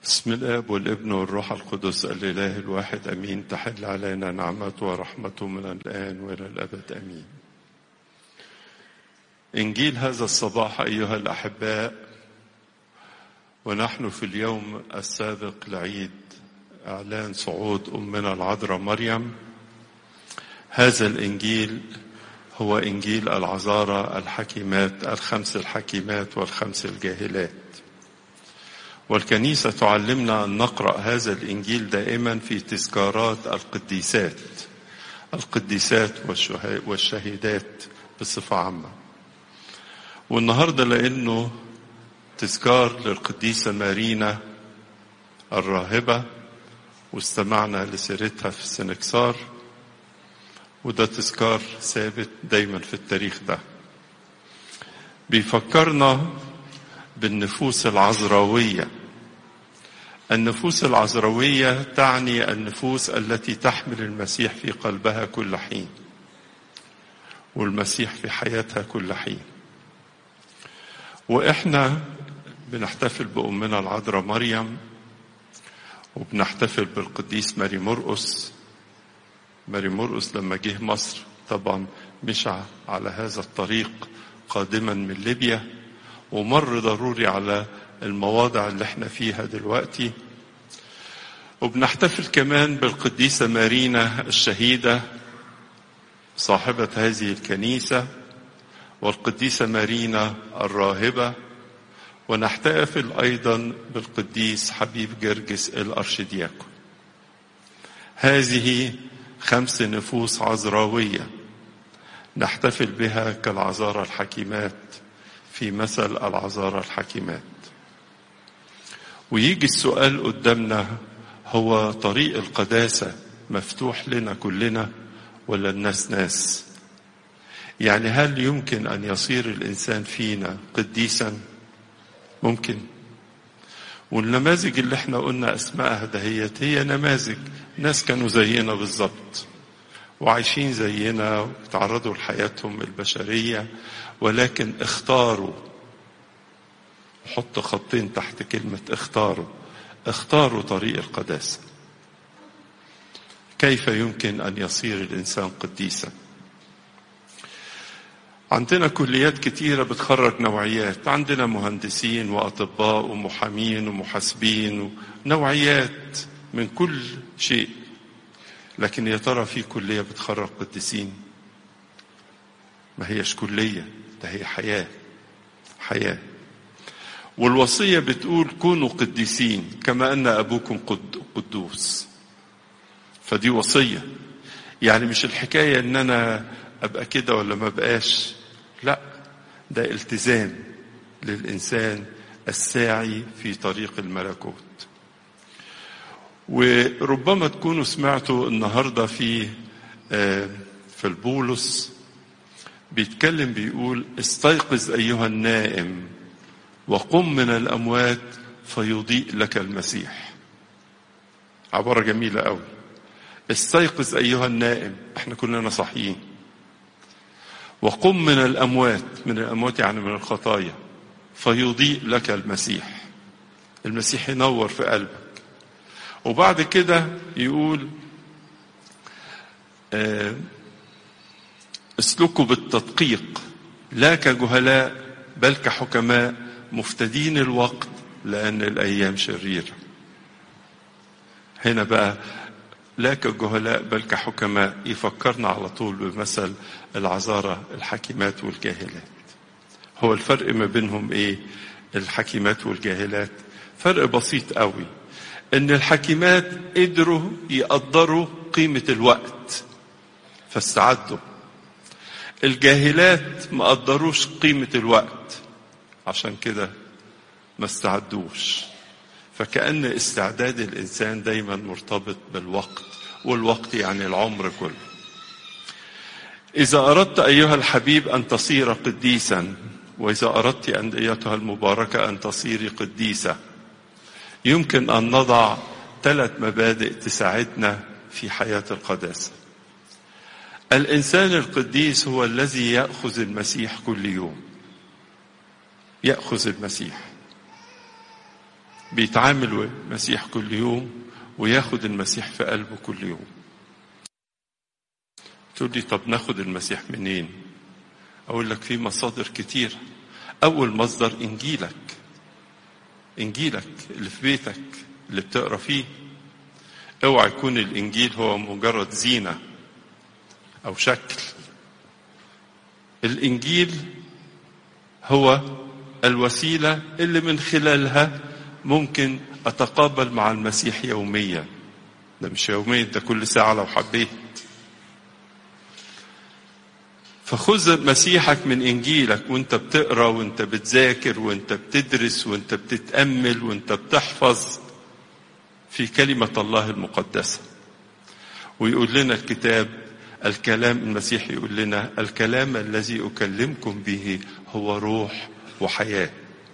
بسم الاب والابن والروح القدس الاله الواحد امين تحل علينا نعمته ورحمته من الان والى الابد امين انجيل هذا الصباح ايها الاحباء ونحن في اليوم السابق لعيد اعلان صعود امنا العذراء مريم هذا الانجيل هو انجيل العذارى الحكيمات الخمس الحكيمات والخمس الجاهلات والكنيسة تعلمنا أن نقرأ هذا الإنجيل دائما في تذكارات القديسات القديسات والشهيدات بصفة عامة والنهاردة لأنه تذكار للقديسة مارينا الراهبة واستمعنا لسيرتها في السنكسار وده تذكار ثابت دايما في التاريخ ده بيفكرنا بالنفوس العذراويه النفوس العذراويه تعني النفوس التي تحمل المسيح في قلبها كل حين والمسيح في حياتها كل حين واحنا بنحتفل بامنا العذراء مريم وبنحتفل بالقديس ماري مرقس ماري مرقس لما جه مصر طبعا مشى على هذا الطريق قادما من ليبيا ومر ضروري على المواضع اللي احنا فيها دلوقتي وبنحتفل كمان بالقديسة مارينا الشهيدة صاحبة هذه الكنيسة والقديسة مارينا الراهبة ونحتفل أيضا بالقديس حبيب جرجس الأرشدياكون هذه خمس نفوس عذراوية نحتفل بها كالعذارى الحكيمات في مثل العذارى الحكيمات ويجي السؤال قدامنا هو طريق القداسة مفتوح لنا كلنا ولا الناس ناس يعني هل يمكن أن يصير الإنسان فينا قديسا ممكن والنماذج اللي احنا قلنا أسمائها دهيت هي نماذج ناس كانوا زينا بالظبط وعايشين زينا وتعرضوا لحياتهم البشرية ولكن اختاروا حط خطين تحت كلمة اختاروا اختاروا طريق القداسة كيف يمكن أن يصير الإنسان قديسا عندنا كليات كتيرة بتخرج نوعيات عندنا مهندسين وأطباء ومحامين ومحاسبين ونوعيات من كل شيء لكن يا ترى في كلية بتخرج قديسين ما هيش كلية ده هي حياة حياة والوصية بتقول كونوا قديسين كما أن أبوكم قد قدوس فدي وصية يعني مش الحكاية أن أنا أبقى كده ولا ما بقاش لا ده التزام للإنسان الساعي في طريق الملكوت وربما تكونوا سمعتوا النهاردة في في البولس بيتكلم بيقول استيقظ أيها النائم وقم من الأموات فيضيء لك المسيح عبارة جميلة قوي استيقظ أيها النائم احنا كلنا صحيين وقم من الأموات من الأموات يعني من الخطايا فيضيء لك المسيح المسيح ينور في قلبك وبعد كده يقول اه اسلكوا بالتدقيق لا كجهلاء بل كحكماء مفتدين الوقت لأن الأيام شريرة هنا بقى لا كجهلاء بل كحكماء يفكرنا على طول بمثل العذارى الحكيمات والجاهلات هو الفرق ما بينهم ايه الحكيمات والجاهلات فرق بسيط قوي ان الحكيمات قدروا يقدروا قيمة الوقت فاستعدوا الجاهلات ما قدروش قيمة الوقت عشان كده ما استعدوش فكأن استعداد الإنسان دايما مرتبط بالوقت والوقت يعني العمر كله إذا أردت أيها الحبيب أن تصير قديسا وإذا أردت أن أيتها المباركة أن تصيري قديسة يمكن أن نضع ثلاث مبادئ تساعدنا في حياة القداسة الإنسان القديس هو الذي يأخذ المسيح كل يوم يأخذ المسيح بيتعامل المسيح كل يوم وياخد المسيح في قلبه كل يوم تقول لي طب ناخد المسيح منين اقول لك في مصادر كتير اول مصدر انجيلك انجيلك اللي في بيتك اللي بتقرا فيه اوعى يكون الانجيل هو مجرد زينه او شكل الانجيل هو الوسيله اللي من خلالها ممكن اتقابل مع المسيح يوميا ده مش يوميا ده كل ساعه لو حبيت فخذ مسيحك من انجيلك وانت بتقرا وانت بتذاكر وانت بتدرس وانت بتتامل وانت بتحفظ في كلمه الله المقدسه ويقول لنا الكتاب الكلام المسيح يقول لنا الكلام الذي اكلمكم به هو روح وحياه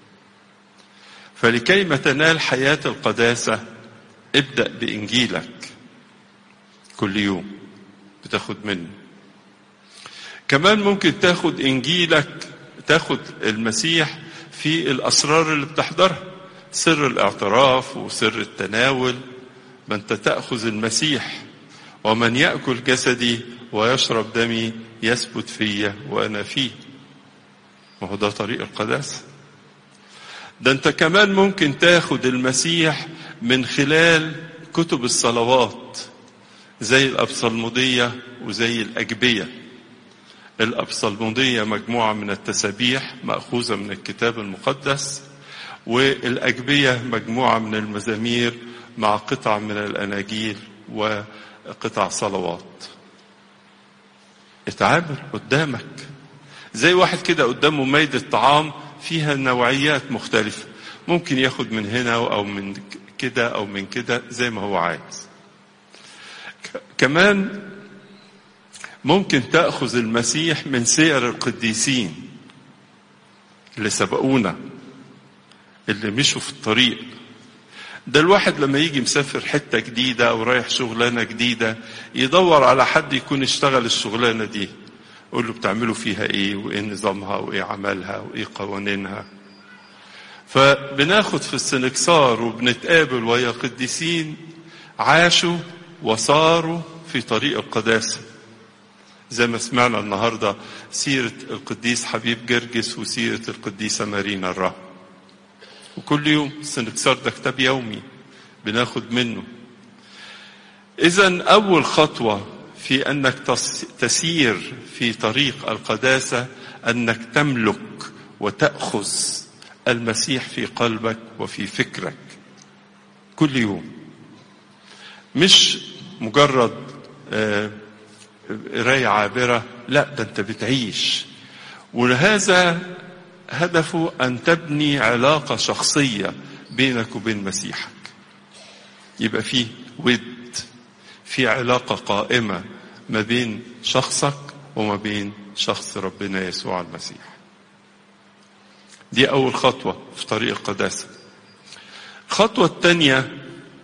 فلكي ما تنال حياه القداسه ابدا بانجيلك كل يوم بتاخد منه كمان ممكن تاخد انجيلك تاخد المسيح في الاسرار اللي بتحضرها سر الاعتراف وسر التناول ما انت تاخذ المسيح ومن ياكل جسدي ويشرب دمي يثبت فيا وانا فيه ما هو ده طريق القداسه ده انت كمان ممكن تاخد المسيح من خلال كتب الصلوات زي الابصلموديه وزي الاجبيه الأبصلمودية مجموعة من التسابيح مأخوذة من الكتاب المقدس والأجبية مجموعة من المزامير مع قطع من الأناجيل وقطع صلوات اتعامل قدامك زي واحد كده قدامه ميدة طعام فيها نوعيات مختلفة ممكن ياخد من هنا أو من كده أو من كده زي ما هو عايز كمان ممكن تأخذ المسيح من سير القديسين اللي سبقونا اللي مشوا في الطريق ده الواحد لما يجي مسافر حتة جديدة أو رايح شغلانة جديدة يدور على حد يكون اشتغل الشغلانة دي يقول له بتعملوا فيها ايه وايه نظامها وايه عملها وايه قوانينها فبناخد في السنكسار وبنتقابل ويا قديسين عاشوا وصاروا في طريق القداسه زي ما سمعنا النهاردة سيرة القديس حبيب جرجس وسيرة القديسة مارينا الرهب وكل يوم السنكسار ده كتاب يومي بناخد منه إذا أول خطوة في أنك تسير في طريق القداسة أنك تملك وتأخذ المسيح في قلبك وفي فكرك كل يوم مش مجرد آه قراية عابرة لا ده انت بتعيش ولهذا هدفه ان تبني علاقة شخصية بينك وبين مسيحك يبقى فيه ود في علاقة قائمة ما بين شخصك وما بين شخص ربنا يسوع المسيح دي أول خطوة في طريق القداسة الخطوة الثانية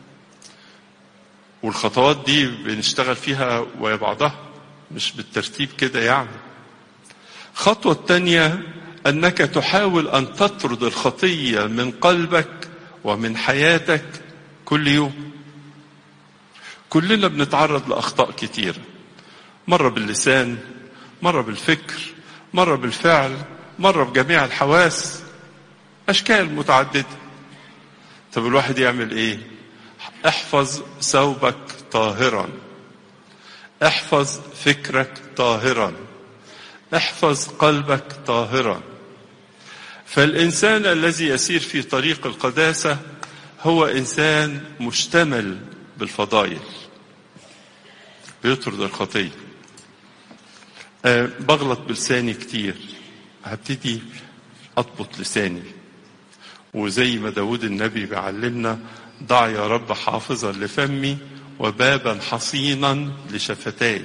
والخطوات دي بنشتغل فيها ويا بعضها مش بالترتيب كده يعني الخطوة الثانية أنك تحاول أن تطرد الخطية من قلبك ومن حياتك كل يوم كلنا بنتعرض لأخطاء كتيرة مرة باللسان مرة بالفكر مرة بالفعل مرة بجميع الحواس أشكال متعددة طب الواحد يعمل إيه احفظ ثوبك طاهرا احفظ فكرك طاهرا احفظ قلبك طاهرا فالانسان الذي يسير في طريق القداسه هو انسان مشتمل بالفضائل بيطرد الخطيه أه بغلط بلساني كتير هبتدي اضبط لساني وزي ما داود النبي بيعلمنا ضع يا رب حافظا لفمي وبابا حصينا لشفتاي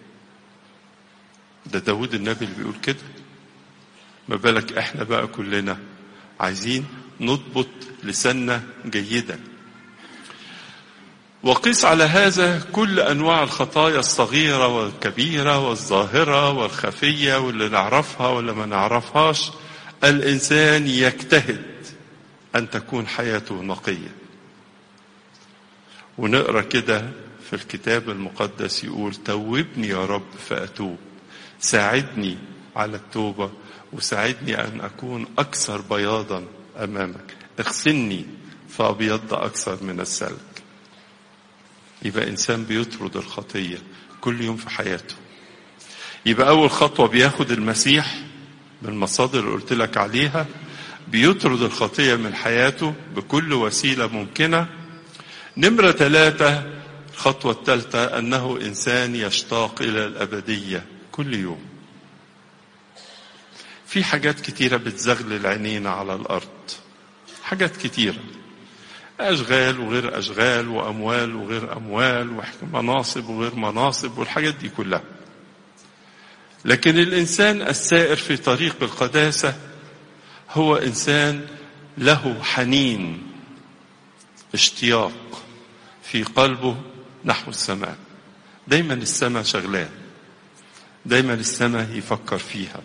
ده داود النبي اللي بيقول كده ما بالك احنا بقى كلنا عايزين نضبط لساننا جيدا وقيس على هذا كل انواع الخطايا الصغيره والكبيره والظاهره والخفيه واللي نعرفها واللي ما نعرفهاش الانسان يجتهد أن تكون حياته نقية ونقرأ كده في الكتاب المقدس يقول توبني يا رب فأتوب ساعدني على التوبة وساعدني أن أكون أكثر بياضا أمامك اغسلني فأبيض أكثر من السلك يبقى إنسان بيطرد الخطية كل يوم في حياته يبقى أول خطوة بياخد المسيح من المصادر اللي قلت لك عليها بيطرد الخطية من حياته بكل وسيلة ممكنة نمرة ثلاثة الخطوة الثالثة أنه إنسان يشتاق إلى الأبدية كل يوم في حاجات كتيرة بتزغلل عينينا على الأرض حاجات كتيرة أشغال وغير أشغال وأموال وغير أموال ومناصب وغير مناصب والحاجات دي كلها لكن الإنسان السائر في طريق القداسة هو إنسان له حنين اشتياق في قلبه نحو السماء دايما السماء شغلاه دايما السماء يفكر فيها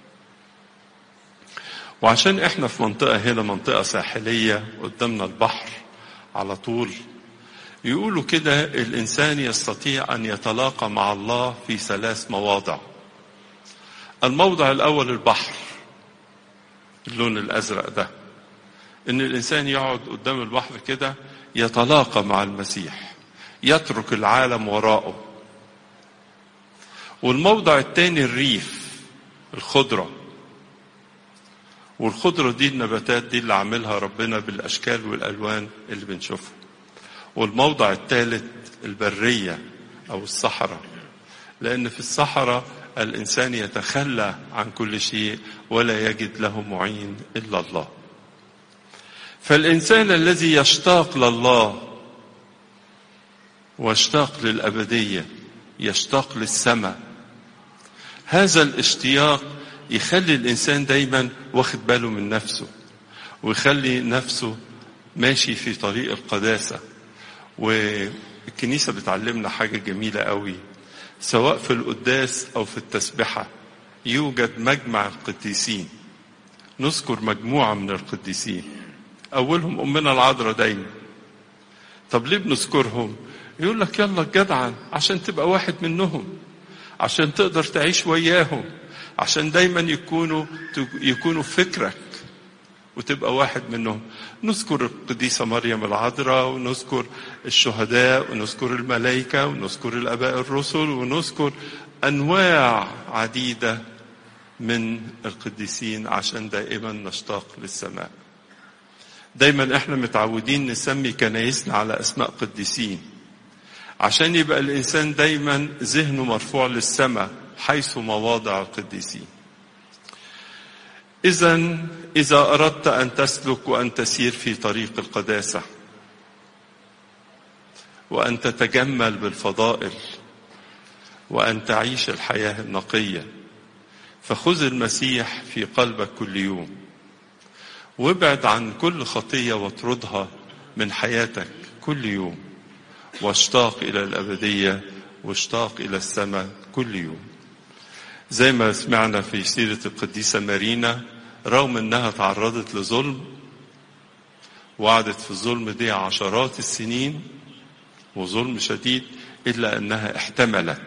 وعشان احنا في منطقة هنا منطقة ساحلية قدامنا البحر على طول يقولوا كده الإنسان يستطيع أن يتلاقى مع الله في ثلاث مواضع الموضع الأول البحر اللون الأزرق ده إن الإنسان يقعد قدام البحر كده يتلاقى مع المسيح يترك العالم وراءه والموضع الثاني الريف الخضرة والخضرة دي النباتات دي اللي عاملها ربنا بالأشكال والألوان اللي بنشوفها والموضع الثالث البرية أو الصحراء لأن في الصحراء الإنسان يتخلى عن كل شيء ولا يجد له معين إلا الله فالإنسان الذي يشتاق لله واشتاق للأبدية يشتاق للسماء هذا الاشتياق يخلي الإنسان دايما واخد باله من نفسه ويخلي نفسه ماشي في طريق القداسة والكنيسة بتعلمنا حاجة جميلة قوي سواء في القداس أو في التسبحة يوجد مجمع القديسين نذكر مجموعة من القديسين أولهم أمنا العذراء دايما طب ليه بنذكرهم يقول لك يلا جدعا عشان تبقى واحد منهم عشان تقدر تعيش وياهم عشان دايما يكونوا يكونوا في فكرك وتبقى واحد منهم نذكر القديسة مريم العذراء ونذكر الشهداء ونذكر الملائكة ونذكر الآباء الرسل ونذكر أنواع عديدة من القديسين عشان دائما نشتاق للسماء دايما احنا متعودين نسمي كنايسنا على اسماء قديسين عشان يبقى الانسان دايما ذهنه مرفوع للسماء حيث مواضع القديسين اذا اذا اردت ان تسلك وان تسير في طريق القداسه وان تتجمل بالفضائل وان تعيش الحياه النقيه فخذ المسيح في قلبك كل يوم وابعد عن كل خطيه واطردها من حياتك كل يوم واشتاق الى الابديه واشتاق الى السماء كل يوم زي ما سمعنا في سيره القديسه مارينا رغم انها تعرضت لظلم وقعدت في الظلم دي عشرات السنين وظلم شديد الا انها احتملت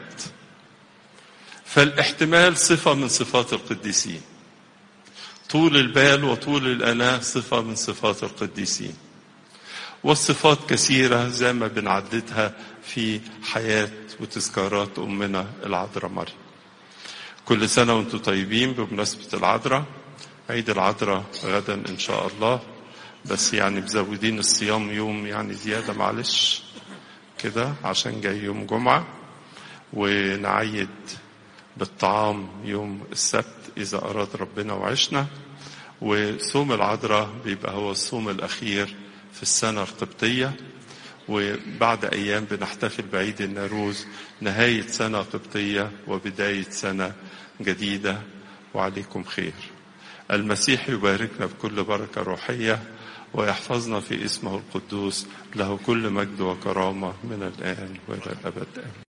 فالاحتمال صفه من صفات القديسين طول البال وطول الاناه صفه من صفات القديسين والصفات كثيره زي ما بنعددها في حياه وتذكارات امنا العذراء مريم كل سنه وانتم طيبين بمناسبه العذراء عيد العذراء غدا ان شاء الله بس يعني مزودين الصيام يوم يعني زياده معلش كده عشان جاي يوم جمعه ونعيد بالطعام يوم السبت اذا اراد ربنا وعشنا وصوم العذراء بيبقى هو الصوم الاخير في السنه القبطيه وبعد ايام بنحتفل بعيد النوروز نهايه سنه قبطيه وبدايه سنه جديده وعليكم خير المسيح يباركنا بكل بركة روحية ويحفظنا في اسمه القدوس له كل مجد وكرامة من الآن وإلى الأبد آمين